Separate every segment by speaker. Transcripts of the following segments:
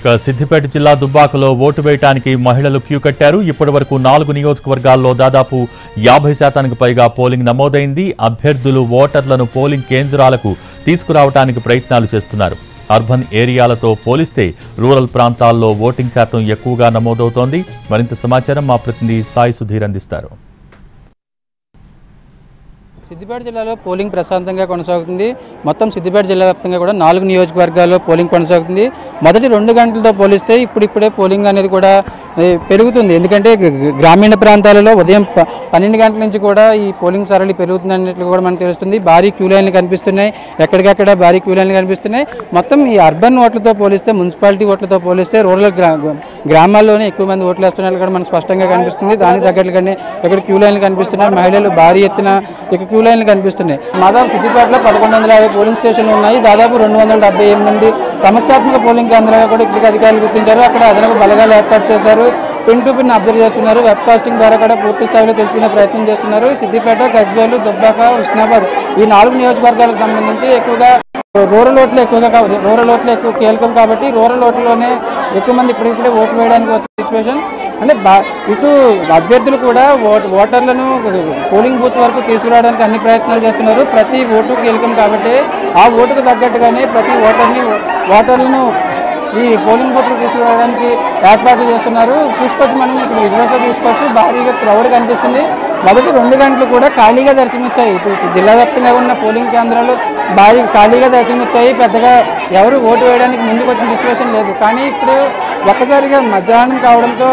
Speaker 1: ఇక సిద్దిపేట జిల్లా దుబ్బాకలో ఓటు వేయటానికి మహిళలు క్యూ కట్టారు ఇప్పటి వరకు నాలుగు నియోజకవర్గాల్లో దాదాపు యాభై శాతానికి పైగా పోలింగ్ నమోదైంది అభ్యర్థులు ఓటర్లను పోలింగ్ కేంద్రాలకు తీసుకురావడానికి ప్రయత్నాలు చేస్తున్నారు అర్బన్ ఏరియాలతో పోలిస్తే రూరల్ ప్రాంతాల్లో ఓటింగ్ శాతం ఎక్కువగా నమోదవుతోంది మరింత సమాచారం మా ప్రతినిధి సాయి సుధీర్ అందిస్తారు
Speaker 2: సిద్దిపేట జిల్లాలో పోలింగ్ ప్రశాంతంగా కొనసాగుతుంది మొత్తం సిద్దిపేట జిల్లా వ్యాప్తంగా కూడా నాలుగు నియోజకవర్గాల్లో పోలింగ్ కొనసాగుతుంది మొదటి రెండు గంటలతో పోలిస్తే ఇప్పుడిప్పుడే పోలింగ్ అనేది కూడా ఏ, పెరుగుతుంది ఎందుకంటే గ- గ- గ్రామీణ ప్రాంతాలలో ఉదయం ప- పన్నెండు గంటల నుంచి కూడా ఈ పోలింగ్ సరళి పెరుగుతుంది అన్నట్లు కూడా మనకు తెలుస్తుంది భారీ క్యూ లైన్లు కనిపిస్తున్నాయి ఎక్కడికక్కడ భారీ క్యూ లైన్లు కనిపిస్తున్నాయి మొత్తం ఈ అర్బన్ ఓట్లతో పోలిస్తే మున్సిపాలిటీ ఓట్లతో పోలిస్తే రూరల్ గ్రా గ్రామాల్లోనే ఎక్కువ మంది ఓట్లు వేస్తున్నట్లు కూడా మనకు స్పష్టంగా కనిపిస్తుంది దానికి తగ్గట్లుగానే ఇక్కడ క్యూ లైన్లు కనిపిస్తున్నాయి మహిళలు భారీ ఎత్తున ఇక క్యూ లైన్లు కనిపిస్తున్నాయి దాదాపు సిద్దిపేటలో పదకొండు వందల యాభై పోలింగ్ స్టేషన్లు ఉన్నాయి దాదాపు రెండు వందల డెబ్బై ఎనిమిది సమస్యాత్మక పోలింగ్ కేంద్రాలు కూడా ఇక్కడికి అధికారులు గుర్తించారు అక్కడ అదనపు బలగాలు ఏర్పాటు చేశారు పిన్ టు పిన్ అబ్జర్వ్ చేస్తున్నారు వెబ్ కాస్టింగ్ ద్వారా కూడా పూర్తి స్థాయిలో తెలుసుకునే ప్రయత్నం చేస్తున్నారు సిద్దిపేట గజ్వేలు దుబ్బాక ఉస్నాబాద్ ఈ నాలుగు నియోజకవర్గాలకు సంబంధించి ఎక్కువగా రూరల్ ఓట్లు ఎక్కువగా కా- రూరల్ ఓట్లు ఎక్కువ కీలకం కాబట్టి రూరల్ ఓట్లలోనే ఎక్కువ మంది ఇప్పుడిప్పుడే ఓట్లు వేయడానికి వచ్చిన సిచ్యువేషన్ అంటే బా ఇటు అభ్యర్థులు కూడా ఓట్ ఓటర్లను పోలింగ్ బూత్ వరకు తీసుకురావడానికి అన్ని ప్రయత్నాలు చేస్తున్నారు ప్రతి ఓటు కీలకం కాబట్టి ఆ ఓటుకు తగ్గట్టుగానే ప్రతి ఓటర్ని ఓటర్లను ఈ పోలింగ్ బూత్లు తీసుకురావడానికి ఏర్పాట్లు చేస్తున్నారు చూసుకోవచ్చు మనం ఇక్కడ విజువల్స్లో చూసుకోవచ్చు భారీగా క్రౌడ్ కనిపిస్తుంది మొదటి రెండు గంటలు కూడా ఖాళీగా దర్శనమిచ్చాయి ఇటు జిల్లా వ్యాప్తంగా ఉన్న పోలింగ్ కేంద్రాలు భారీ ఖాళీగా దర్శనమిచ్చాయి పెద్దగా ఎవరు ఓటు వేయడానికి ముందుకు వచ్చిన సిచ్యువేషన్ లేదు కానీ ఇప్పుడు ఒక్కసారిగా మధ్యాహ్నం కావడంతో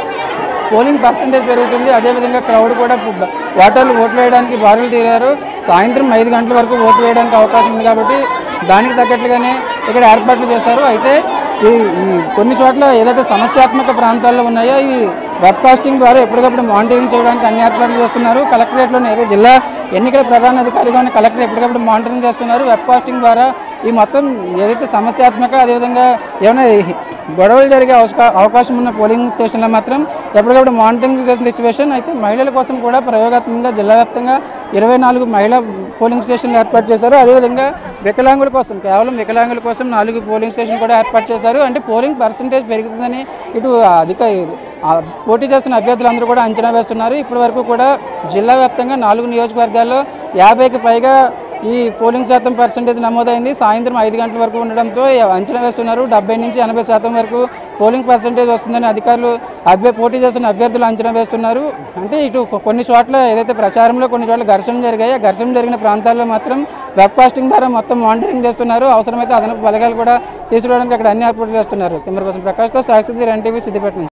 Speaker 2: పోలింగ్ పర్సంటేజ్ పెరుగుతుంది అదేవిధంగా క్రౌడ్ కూడా పు- ఓటర్లు ఓట్లు వేయడానికి బారులు తీరారు సాయంత్రం ఐదు గంటల వరకు ఓటు వేయడానికి అవకాశం ఉంది కాబట్టి దానికి తగ్గట్లుగానే ఇక్కడ ఏర్పాట్లు చేశారు అయితే ఈ ఈ కొన్ని చోట్ల ఏదైతే సమస్యాత్మక ప్రాంతాల్లో ఉన్నాయో ఈ వెబ్ కాస్టింగ్ ద్వారా ఎప్పటికప్పుడు మానిటరింగ్ చేయడానికి అన్ని ఏర్పాట్లు చేస్తున్నారు కలెక్టరేట్లోనే ఏదో జిల్లా ఎన్నికల ప్రధాన అధికారిగా ఉన్న కలెక్టర్ ఎప్పటికప్పుడు మానిటరింగ్ చేస్తున్నారు వెబ్ కాస్టింగ్ ద్వారా ఈ మొత్తం ఏదైతే సమస్యాత్మక అదేవిధంగా ఏమైనా గొడవలు జరిగే అవసా- అవకాశం ఉన్న పోలింగ్ స్టేషన్లో మాత్రం ఎప్పటికప్పుడు మానిటరింగ్ చేసిన సిచ్యువేషన్ అయితే మహిళల కోసం కూడా ప్రయోగాత్మకంగా జిల్లా వ్యాప్తంగా ఇరవై నాలుగు మహిళా పోలింగ్ స్టేషన్లు ఏర్పాటు చేశారు అదేవిధంగా వికలాంగుల కోసం కేవలం వికలాంగుల కోసం నాలుగు పోలింగ్ స్టేషన్ కూడా ఏర్పాటు చేశారు అంటే పోలింగ్ పర్సంటేజ్ పెరుగుతుందని ఇటు అధిక ఆ పోటీ చేస్తున్న అభ్యర్థులందరూ కూడా అంచనా వేస్తున్నారు ఇప్పటి వరకు కూడా జిల్లా వ్యాప్తంగా నాలుగు నియోజకవర్గాల్లో యాభైకి పైగా ఈ పోలింగ్ శాతం పర్సంటేజ్ నమోదైంది సాయంత్రం ఐదు గంటల వరకు ఉండడంతో అంచనా వేస్తున్నారు డెబ్బై నుంచి ఎనభై శాతం వరకు పోలింగ్ పర్సంటేజ్ వస్తుందని అధికారులు అభ్య పోటీ చేస్తున్న అభ్యర్థులు అంచనా వేస్తున్నారు అంటే ఇటు కొ- కొన్ని చోట్ల ఏదైతే ప్రచారంలో కొన్ని చోట్ల ఘర్షణలు జరిగాయి ఆ ఘర్షణ జరిగిన ప్రాంతాల్లో మాత్రం వెబ్ కాస్టింగ్ ద్వారా మొత్తం మానిటరింగ్ చేస్తున్నారు అవసరమైతే అదనపు బలగాలు కూడా తీసుకురావడానికి అక్కడ అన్ని ఏర్పాట్లు చేస్తున్నారు కెమెరా పర్సన్ ప్రకాష్తో సాక్షి ఎన్టీవీ సిద్దిపేట నుంచి